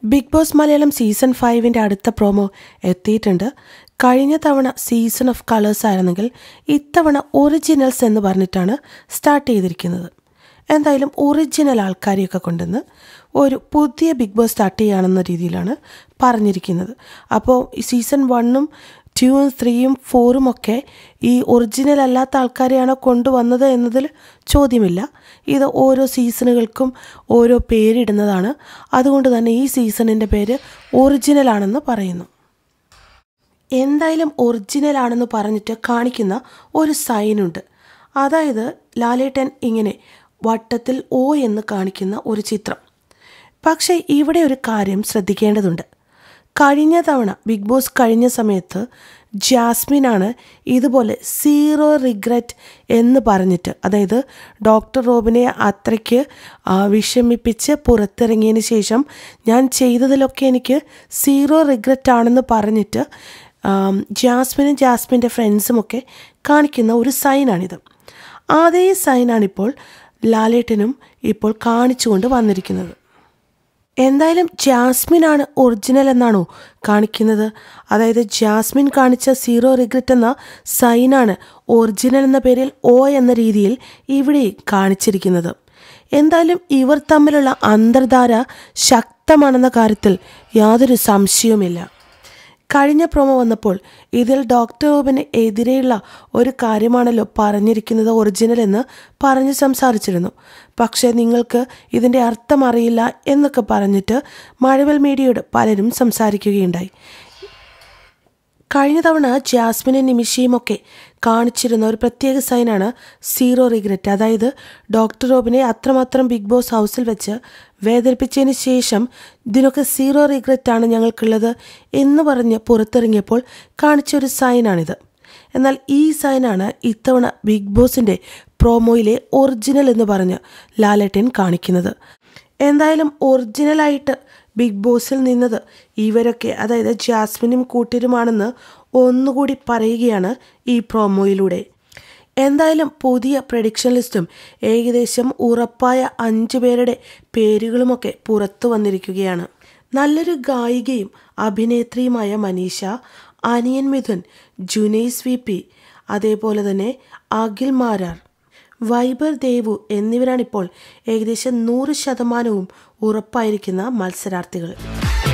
big boss Malayalam season ഫൈവിൻ്റെ അടുത്ത promo എത്തിയിട്ടുണ്ട് കഴിഞ്ഞ തവണ സീസൺ ഓഫ് കളേഴ്സ് ആയിരുന്നെങ്കിൽ ഇത്തവണ ഒറിജിനൽസ് എന്ന് പറഞ്ഞിട്ടാണ് സ്റ്റാർട്ട് ചെയ്തിരിക്കുന്നത് എന്തായാലും ഒറിജിനൽ ആൾക്കാരെയൊക്കെ കൊണ്ടുവന്ന് ഒരു പുതിയ ബിഗ് ബോസ് സ്റ്റാർട്ട് ചെയ്യുകയാണെന്ന രീതിയിലാണ് പറഞ്ഞിരിക്കുന്നത് അപ്പോൾ സീസൺ വണ്ണും ടൂവും ത്രീയും ഫോറും ഒക്കെ ഈ ഒറിജിനൽ അല്ലാത്ത ആൾക്കാരെയാണോ കൊണ്ടുവന്നത് എന്നതിൽ ചോദ്യമില്ല ഇത് ഓരോ സീസണുകൾക്കും ഓരോ പേരിടുന്നതാണ് അതുകൊണ്ട് തന്നെ ഈ സീസണിൻ്റെ പേര് ഒറിജിനൽ ആണെന്ന് പറയുന്നു എന്തായാലും ഒറിജിനൽ ആണെന്ന് പറഞ്ഞിട്ട് കാണിക്കുന്ന ഒരു സൈനുണ്ട് അതായത് ലാലേട്ടൻ ഇങ്ങനെ വട്ടത്തിൽ ഓ എന്ന് കാണിക്കുന്ന ഒരു ചിത്രം പക്ഷേ ഇവിടെ ഒരു കാര്യം ശ്രദ്ധിക്കേണ്ടതുണ്ട് കഴിഞ്ഞ തവണ ബിഗ് ബോസ് കഴിഞ്ഞ സമയത്ത് ജാസ്മിനാണ് ഇതുപോലെ സീറോ റിഗ്രറ്റ് എന്ന് പറഞ്ഞിട്ട് അതായത് ഡോക്ടർ റോബിനെ അത്രയ്ക്ക് ആ, വിഷമിപ്പിച്ച് പുറത്തിറങ്ങിയതിന് ശേഷം ഞാൻ ചെയ്തതിലൊക്കെ എനിക്ക് സീറോ റിഗ്രറ്റ് ആണെന്ന് പറഞ്ഞിട്ട് ആം, ജാസ്മിനും ജാസ്മിൻ്റെ ഫ്രണ്ട്സുമൊക്കെ കാണിക്കുന്ന ഒരു സൈനാണിത് അതേ സൈനാണിപ്പോൾ ലാലേട്ടനും ഇപ്പോൾ കാണിച്ചുകൊണ്ട് വന്നിരിക്കുന്നത് എന്തായാലും ജാസ്മിനാണ് ഒറിജിനൽ എന്നാണോ കാണിക്കുന്നത് അതായത് ജാസ്മിൻ കാണിച്ച സീറോ റിഗ്രറ്റ് എന്ന സൈനാണ് ഒറിജിനൽ എന്ന പേരിൽ ഒ എന്ന രീതിയിൽ ഇവിടെ കാണിച്ചിരിക്കുന്നത് എന്തായാലും ഇവർ തമ്മിലുള്ള അന്തർധാര ശക്തമാണെന്ന കാര്യത്തിൽ യാതൊരു സംശയവുമില്ല കഴിഞ്ഞ പ്രൊമോ വന്നപ്പോൾ ഇതിൽ ഡോക്ടർ ഓബിന് എതിരെയുള്ള ഒരു കാര്യമാണല്ലോ പറഞ്ഞിരിക്കുന്നത് ഒറിജിനൽ എന്ന് പറഞ്ഞ് സംസാരിച്ചിരുന്നു പക്ഷേ നിങ്ങൾക്ക് ഇതിൻ്റെ അർത്ഥം അറിയില്ല എന്നൊക്കെ പറഞ്ഞിട്ട് മഴവൽ മീഡിയയോട് പലരും സംസാരിക്കുകയുണ്ടായി കഴിഞ്ഞ തവണ ജാസ്മിനും നിമിഷയും ഒക്കെ കാണിച്ചിരുന്ന ഒരു പ്രത്യേക സൈനാണ് സീറോ റിഗ്രറ്റ് അതായത് ഡോക്ടർ റോബിനെ അത്രമാത്രം ബിഗ് ബോസ് ഹൗസിൽ വെച്ച് വേദനിപ്പിച്ചതിന് ശേഷം ഇതിനൊക്കെ സീറോ റിഗ്രറ്റ് ആണ് ഞങ്ങൾക്കുള്ളത് എന്ന് പറഞ്ഞ് പുറത്തിറങ്ങിയപ്പോൾ കാണിച്ച ഒരു സൈനാണിത് എന്നാൽ ഈ സൈനാണ് ഇത്തവണ ബിഗ് ബോസിൻ്റെ പ്രോമോയിലെ ഒറിജിനൽ എന്ന് പറഞ്ഞ് ലാലേട്ടൻ കാണിക്കുന്നത് എന്തായാലും ഒറിജിനലായിട്ട് ബിഗ് ബോസിൽ നിന്നത് ഇവരൊക്കെ അതായത് ജാസ്മിനും കൂട്ടരുമാണെന്ന് ഒന്നുകൂടി പറയുകയാണ് ഈ പ്രോമോയിലൂടെ എന്തായാലും പുതിയ പ്രഡിക്ഷൻ ലിസ്റ്റും ഏകദേശം ഉറപ്പായ അഞ്ചു പേരുടെ പേരുകളുമൊക്കെ പുറത്തു വന്നിരിക്കുകയാണ് നല്ലൊരു ഗായികയും അഭിനേത്രിയുമായ മനീഷ അനിയൻ മിഥുൻ ജുനൈസ് വി പി അതേപോലെ തന്നെ അഖിൽ മാരാർ വൈബർ ദേവു എന്നിവരാണിപ്പോൾ ഏകദേശം നൂറ് ശതമാനവും ഉറപ്പായിരിക്കുന്ന മത്സരാർത്ഥികൾ